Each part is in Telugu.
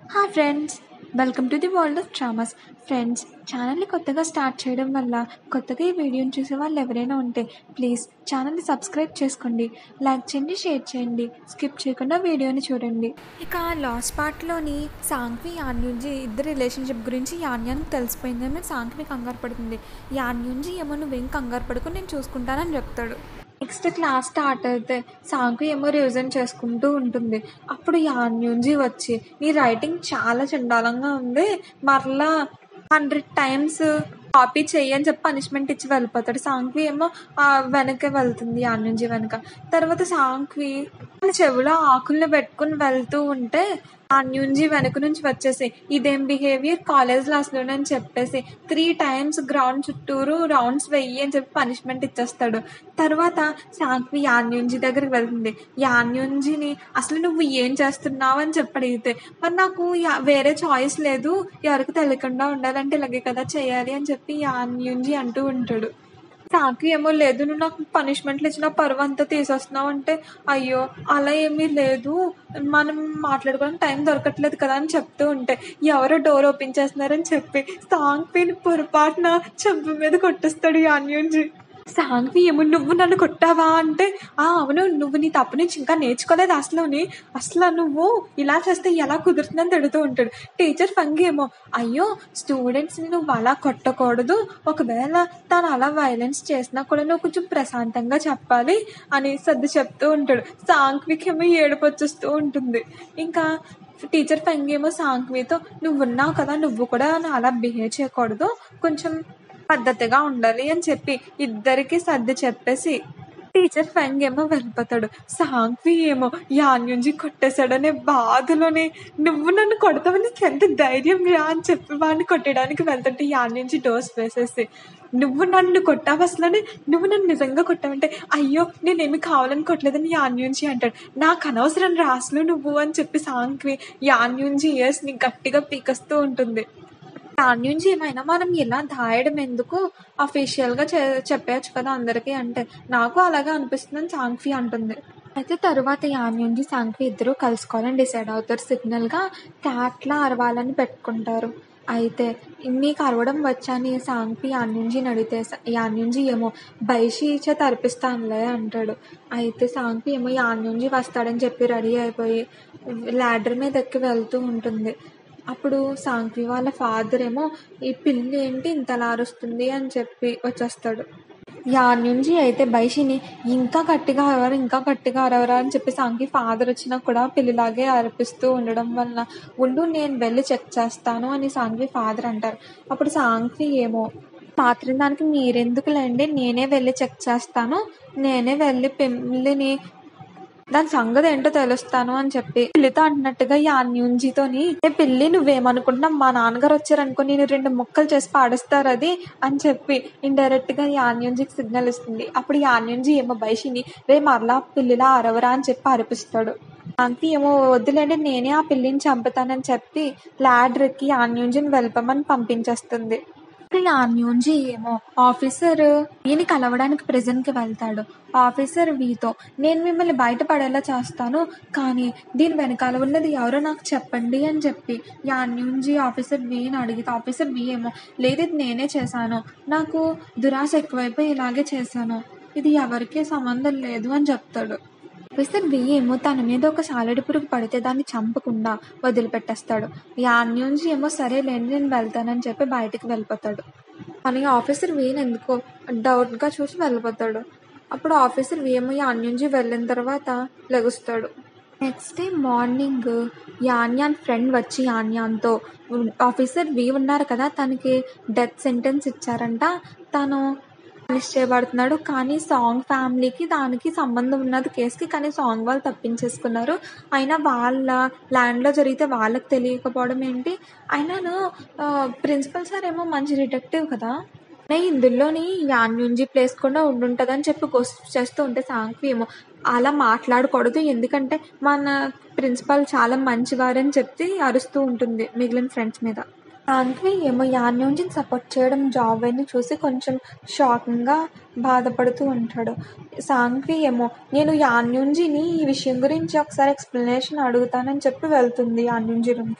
hi friends welcome to the world of dramas friends ఛానల్ని కొత్తగా స్టార్ట్ చేయడం వల్ల కొత్తగా ఈ వీడియోని చూసే వాళ్ళు ఎవరైనా ఉంటే ప్లీజ్ ఛానల్ని సబ్స్క్రైబ్ చేసుకోండి లైక్ చేయండి షేర్ చేయండి స్కిప్ చేయకుండా వీడియోని చూడండి ఇక లాస్ట్ పార్ట్లోని సాంగ్వి యాన్యుంజి ఇద్దరు రిలేషన్షిప్ గురించి యాన్యానికి తెలిసిపోయిందని సాంగ్వి కంగారు పడుతుంది యాన్యుంజి ఏమో నువ్వేం కంగారు పడుకుని నేను చూసుకుంటానని చెప్తాడు నెక్స్ట్ క్లాస్ స్టార్ట్ అయితే సాంగు ఏమో రివిజన్ చేసుకుంటూ ఉంటుంది అప్పుడు యాన్యూంజీ వచ్చి నీ రైటింగ్ చాలా చండాలంగా ఉంది మరలా హండ్రెడ్ టైమ్స్ కాపీ చెయ్యి అని చెప్పి పనిష్మెంట్ ఇచ్చి వెళ్ళిపోతాడు సాంగ్వి ఏమో ఆ వెనకే వెళ్తుంది యాన్యూంజీ వెనక తర్వాత సాంగ్వి తన చెవిలో ఆకుల్ని పెట్టుకుని వెళ్తూ ఉంటే యాన్యూంజీ వెనక నుంచి వచ్చేసి ఇదేం బిహేవియర్ కాలేజ్ క్లాస్లోనే అని చెప్పేసి త్రీ టైమ్స్ గ్రౌండ్ చుట్టూరు రౌండ్స్ వెయ్యి అని చెప్పి పనిష్మెంట్ ఇచ్చేస్తాడు తర్వాత సాంగ్వి యాన్యుంజి దగ్గరికి వెళ్తుంది యాన్యుంజిని అసలు నువ్వు ఏం చేస్తున్నావు అని చెప్పి అడిగితే మరి నాకు యా- వేరే చాయిస్ లేదు ఎవరికి తెలియకుండా ఉండాలంటే ఇలాగే కదా చేయాలి అని చెప్పి యాన్యుంజి అంటూ ఉంటాడు సాకి ఏమో లేదు నువ్వు నాకు పనిష్మెంట్లు ఇచ్చిన పరువు అంతా తీసేస్తున్నావు అంటే అయ్యో అలా ఏమీ లేదు మనం మాట్లాడుకోవడానికి టైం దొరకట్లేదు కదా అని చెప్తూ ఉంటే ఎవరో డోర్ ఓపెన్ చేస్తున్నారని చెప్పి సాంగ్వి పొరపాటున చెంప మీద కొట్టేస్తాడు యాన్యుంజి సాంగ్వి ఏమో నువ్వు నన్ను కొట్టావా అంటే ఆ అవును నువ్వు నీ తప్పు నుంచి ఇంకా నేర్చుకోలేదు అసలుని అసలు నువ్వు ఇలా చేస్తే ఎలా కుదురుతుందని తిడుతూ ఉంటాడు టీచర్ ఫంగి ఏమో అయ్యో స్టూడెంట్స్ని నువ్వు అలా కొట్టకూడదు ఒకవేళ తను అలా వైలెన్స్ చేసినా కూడా నువ్వు కొంచెం ప్రశాంతంగా చెప్పాలి అని సర్ది చెప్తూ ఉంటాడు సాంగ్వికి ఏమో ఏడుపు వచ్చేస్తూ ఉంటుంది ఇంకా టీచర్ ఫంగి ఏమో సాంగ్వితో నువ్వు ఉన్నావు కదా నువ్వు కూడా అలా బిహేవ్ చేయకూడదు కొంచెం పద్ధతిగా ఉండాలి అని చెప్పి ఇద్దరికి సర్ది చెప్పేసి టీచర్ ఫంగ్ ఏమో వెళ్ళిపోతాడు సాంగ్వి ఏమో యాన్యుంజి కొట్టేశాడనే బాధలోనే నువ్వు నన్ను కొడతావని నీకు ఎంత ధైర్యం రా అని చెప్పి వాడిని కొట్టడానికి వెళ్తుంటే యాన్యుంజి డోస్ వేసేసి నువ్వు నన్ను కొట్టావు అసలనే నువ్వు నన్ను నిజంగా కొట్టావంటే అయ్యో నేనేమి కావాలని కొట్టలేదని యాన్యుంజి అంటాడు నాకు అనవసరం రా అసలు నువ్వు అని చెప్పి సాంగ్వి యాన్యుంజి ఇయర్స్ని గట్టిగా పీకస్తూ ఉంటుంది దాని నుంచి ఏమైనా మనం ఇలా దాయడం ఎందుకు అఫీషియల్గా చె చెప్పేయచ్చు కదా అందరికీ అంటే నాకు అలాగే అనిపిస్తుందని సాంగ్ఫీ అంటుంది అయితే తరువాత యాన్ నుంచి సాంగ్ఫీ ఇద్దరు కలుసుకోవాలని డిసైడ్ అవుతారు సిగ్నల్గా క్యాట్లా అరవాలని పెట్టుకుంటారు అయితే నీకు అరవడం వచ్చని సాంగ్ఫీ యాన్ నుంచి అడిగితే యాన్ నుంచి ఏమో బైషి చేత అర్పిస్తానులే అంటాడు అయితే సాంగ్ఫీ ఏమో యాన్ నుంచి వస్తాడని చెప్పి రెడీ అయిపోయి ల్యాడర్ మీద ఎక్కి వెళ్తూ ఉంటుంది అప్పుడు సాంగ్వి వాళ్ళ ఫాదర్ ఏమో ఈ పిల్లి ఏంటి ఇంతలా అరుస్తుంది అని చెప్పి వచ్చేస్తాడు యాన్ నుంచి అయితే బైషిని ఇంకా గట్టిగా అరవరు ఇంకా గట్టిగా అరవరా అని చెప్పి సాంగ్వి ఫాదర్ వచ్చినా కూడా పిల్లిలాగే అరిపిస్తూ ఉండడం వలన ఉండు నేను వెళ్ళి చెక్ చేస్తాను అని సాంగ్వి ఫాదర్ అంటారు అప్పుడు సాంగ్వి ఏమో మాత్రం దానికి మీరెందుకులేండి నేనే వెళ్ళి చెక్ చేస్తాను నేనే వెళ్ళి పిల్లిని దాని సంగతి ఏంటో తెలుస్తాను అని చెప్పి పిల్లితో అంటున్నట్టుగా ఈ అన్యూంజితోని ఏ పిల్లి నువ్వేమనుకుంటున్నావు మా నాన్నగారు వచ్చారనుకో నేను రెండు ముక్కలు చేసి పాడేస్తారు అది అని చెప్పి ఇండైరెక్ట్ గా ఈ ఆన్యూంజికి సిగ్నల్ ఇస్తుంది అప్పుడు ఈ ఆన్యూంజి ఏమో బయషిని రే మరలా పిల్లిలా అరవరా అని చెప్పి అరిపిస్తాడు అంతే ఏమో వద్దులేండి నేనే ఆ పిల్లిని చంపుతానని చెప్పి ల్యాడర్ ఎక్కి ఆన్యూంజిని వెళ్ళపమని పంపించేస్తుంది యాన్యూంజి ఏమో ఆఫీసర్ ఈయన కలవడానికి ప్రెజెంట్ కి వెళ్తాడు ఆఫీసర్ వీతో నేను మిమ్మల్ని బయటపడేలా చేస్తాను కానీ దీని వెనకాల ఉన్నది ఎవరో నాకు చెప్పండి అని చెప్పి యాన్యూంజి ఆఫీసర్ వీని అడిగితే ఆఫీసర్ వి ఏమో లేదు ఇది నేనే చేశాను నాకు దురాశ ఎక్కువైపోయి ఇలాగే చేశాను ఇది ఎవరికీ సంబంధం లేదు అని చెప్తాడు ఆఫీసర్ బి ఏమో తన మీద ఒక సాలెడి పురుగు పడితే దాన్ని చంపకుండా వదిలిపెట్టేస్తాడు యాన్యూంజి ఏమో సరేలేండి నేను వెళ్తానని చెప్పి బయటికి వెళ్ళిపోతాడు కానీ ఆఫీసర్ వీని ఎందుకో డౌట్గా చూసి వెళ్ళిపోతాడు అప్పుడు ఆఫీసర్ వి ఏమో యాన్యూంజి వెళ్ళిన తర్వాత లెగుస్తాడు నెక్స్ట్ డే మార్నింగ్ యాన్యాన్ ఫ్రెండ్ వచ్చి యాన్యాన్తో ఆఫీసర్ వి ఉన్నారు కదా తనకి డెత్ సెంటెన్స్ ఇచ్చారంట తను పనిష్ చేయబడుతున్నాడు కానీ సాంగ్ ఫ్యామిలీకి దానికి సంబంధం ఉన్నది కేసుకి కానీ సాంగ్ వాళ్ళు తప్పించేసుకున్నారు అయినా వాళ్ళ ల్యాండ్లో జరిగితే వాళ్ళకి తెలియకపోవడం ఏంటి అయినాను ప్రిన్సిపల్ సార్ ఏమో మంచి డిటెక్టివ్ కదా అయినా ఇందులోని యాన్యుంజి ప్లేస్ కూడా ఉండుంటుందని చెప్పి గోస్ట్ చేస్తూ ఉంటే సాంగ్వి ఏమో అలా మాట్లాడకూడదు ఎందుకంటే మన ప్రిన్సిపల్ చాలా మంచివారని చెప్పి అరుస్తూ ఉంటుంది మిగిలిన ఫ్రెండ్స్ మీద సాంగ్వి ఏమో యాన్యూంజిని సపోర్ట్ చేయడం జాబ్ అని చూసి కొంచెం షాకింగ్గా బాధపడుతూ ఉంటాడు సాంగ్వి ఏమో నేను యాన్యూంజిని ఈ విషయం గురించి ఒకసారి ఎక్స్ప్లెనేషన్ అడుగుతానని చెప్పి వెళ్తుంది యాన్యూంజి రూమ్కి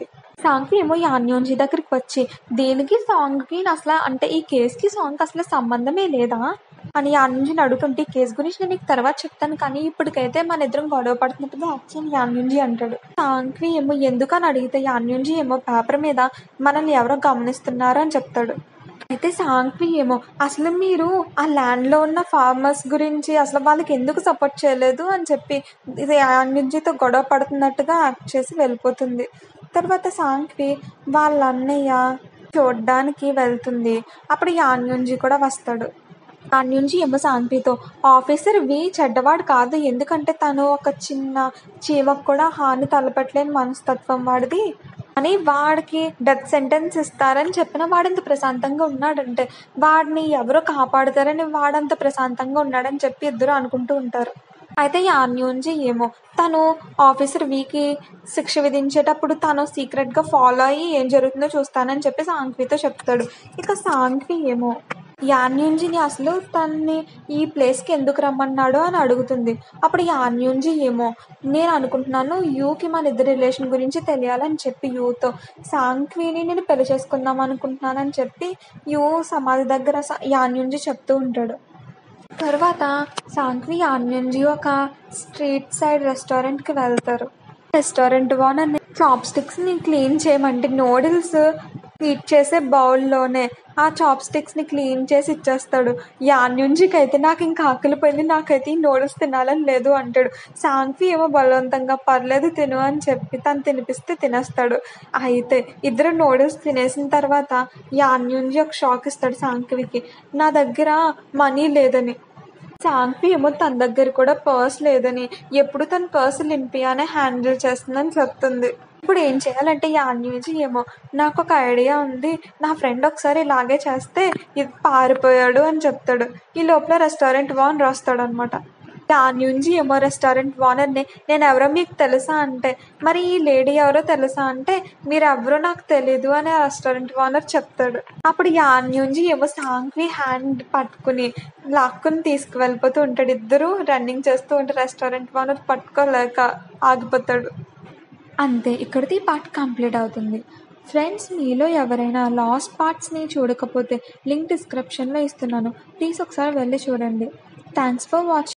సాంగ్వి ఏమో యాన్యోన్జీ దగ్గరికి వచ్చి దీనికి సాంగ్కి అసలు అంటే ఈ కేసుకి సాంగ్ అసలు సంబంధమే లేదా అని యాన్యుంజిని అడుగుతుంటే ఈ కేసు గురించి నేను నీకు తర్వాత చెప్తాను కానీ ఇప్పటికైతే మన ఇద్దరం గొడవ పడుతున్నట్టుగా యాక్షన్ యాన్యుంజి అంటాడు సాంగ్వి ఏమో ఎందుకని అడిగితే యాన్యుంజి ఏమో పేపర్ మీద మనల్ని ఎవరో గమనిస్తున్నారు అని చెప్తాడు అయితే సాంగ్వి ఏమో అసలు మీరు ఆ ల్యాండ్లో ఉన్న ఫార్మర్స్ గురించి అసలు వాళ్ళకి ఎందుకు సపోర్ట్ చేయలేదు అని చెప్పి ఇది యాన్యుంజితో గొడవ పడుతున్నట్టుగా యాక్ట్ చేసి వెళ్ళిపోతుంది తర్వాత సాంగ్వి వాళ్ళ అన్నయ్య చూడ్డానికి వెళ్తుంది అప్పుడు యాన్యుంజి కూడా వస్తాడు యాన్యుంజి ఏమో సాంగ్వితో ఆఫీసర్ వి చెడ్డవాడు కాదు ఎందుకంటే తను ఒక చిన్న చీమకు కూడా హాని తలపెట్టలేని మనస్తత్వం వాడిది అని వాడికి డెత్ సెంటెన్స్ ఇస్తారని చెప్పిన వాడంత ప్రశాంతంగా ఉన్నాడంటే వాడిని ఎవరో కాపాడుతారని వాడంత ప్రశాంతంగా ఉన్నాడని చెప్పి ఇద్దరు అనుకుంటూ ఉంటారు అయితే యాన్యూన్జీ ఏమో తను ఆఫీసర్ వీకి శిక్ష విధించేటప్పుడు తను సీక్రెట్గా ఫాలో అయ్యి ఏం జరుగుతుందో చూస్తానని చెప్పి సాంగ్వితో చెప్తాడు ఇక సాంగ్వి ఏమో యాన్యూన్జీని అసలు తన్ని ఈ ప్లేస్కి ఎందుకు రమ్మన్నాడు అని అడుగుతుంది అప్పుడు యాన్యూన్జీ ఏమో నేను అనుకుంటున్నాను యూకి మన ఇద్దరి రిలేషన్ గురించి తెలియాలని చెప్పి యూతో సాంగ్విని నేను పెళ్లి చేసుకుందాం అనుకుంటున్నానని చెప్పి యూ సమాధి దగ్గర స- యాన్యూన్జీ చెప్తూ ఉంటాడు తర్వాత సాంగ్వి యాన్యుంజి ఒక స్ట్రీట్ సైడ్ రెస్టారెంట్కి వెళ్తారు రెస్టారెంట్ ఓనర్ చాప్ స్టిక్స్ని క్లీన్ చేయమంటే నూడిల్స్ హీట్ చేసే బౌల్లోనే ఆ చాప్ స్టిక్స్ని క్లీన్ చేసి ఇచ్చేస్తాడు యాన్యుంజికి అయితే నాకు ఇంకా ఆకలిపోయింది నాకైతే ఈ నూడిల్స్ తినాలని లేదు అంటాడు సాంగ్వి ఏమో బలవంతంగా పర్లేదు తిను అని చెప్పి తను తినిపిస్తే తినేస్తాడు అయితే ఇద్దరు నూడిల్స్ తినేసిన తర్వాత యాన్యుంజి ఒక షాక్ ఇస్తాడు సాంగ్వికి నా దగ్గర మనీ లేదని సాంగ్వి ఏమో తన దగ్గర కూడా పర్స్ లేదని ఎప్పుడు తన పర్స్ లింపియానే హ్యాండిల్ చేస్తుందని చెప్తుంది ఇప్పుడు ఏం చేయాలంటే యాన్యూజీ ఏమో నాకు ఒక ఐడియా ఉంది నా ఫ్రెండ్ ఒకసారి ఇలాగే చేస్తే ఇది పారిపోయాడు అని చెప్తాడు ఈ లోపల రెస్టారెంట్ ఓనర్ వస్తాడు అనమాట యాన్యూజీ ఏమో రెస్టారెంట్ ఓనర్ని నేను ఎవరో మీకు తెలుసా అంటే మరి ఈ లేడీ ఎవరో తెలుసా అంటే మీరు ఎవరో నాకు తెలీదు అని ఆ రెస్టారెంట్ ఓనర్ చెప్తాడు అప్పుడు యాన్యూజీ ఏమో సాంగ్వి హ్యాండ్ పట్టుకుని లాక్కుని తీసుకువెళ్ళిపోతూ ఉంటాడు ఇద్దరు రన్నింగ్ చేస్తూ ఉంటారు రెస్టారెంట్ ఓనర్ పట్టుకోలేక ఆగిపోతాడు అంతే ఇక్కడితో ఈ పార్ట్ కంప్లీట్ అవుతుంది ఫ్రెండ్స్ మీలో ఎవరైనా లాస్ట్ పార్ట్స్ని చూడకపోతే లింక్ డిస్క్రిప్షన్లో ఇస్తున్నాను ప్లీజ్ ఒకసారి వెళ్ళి చూడండి థ్యాంక్స్ ఫర్ వాచింగ్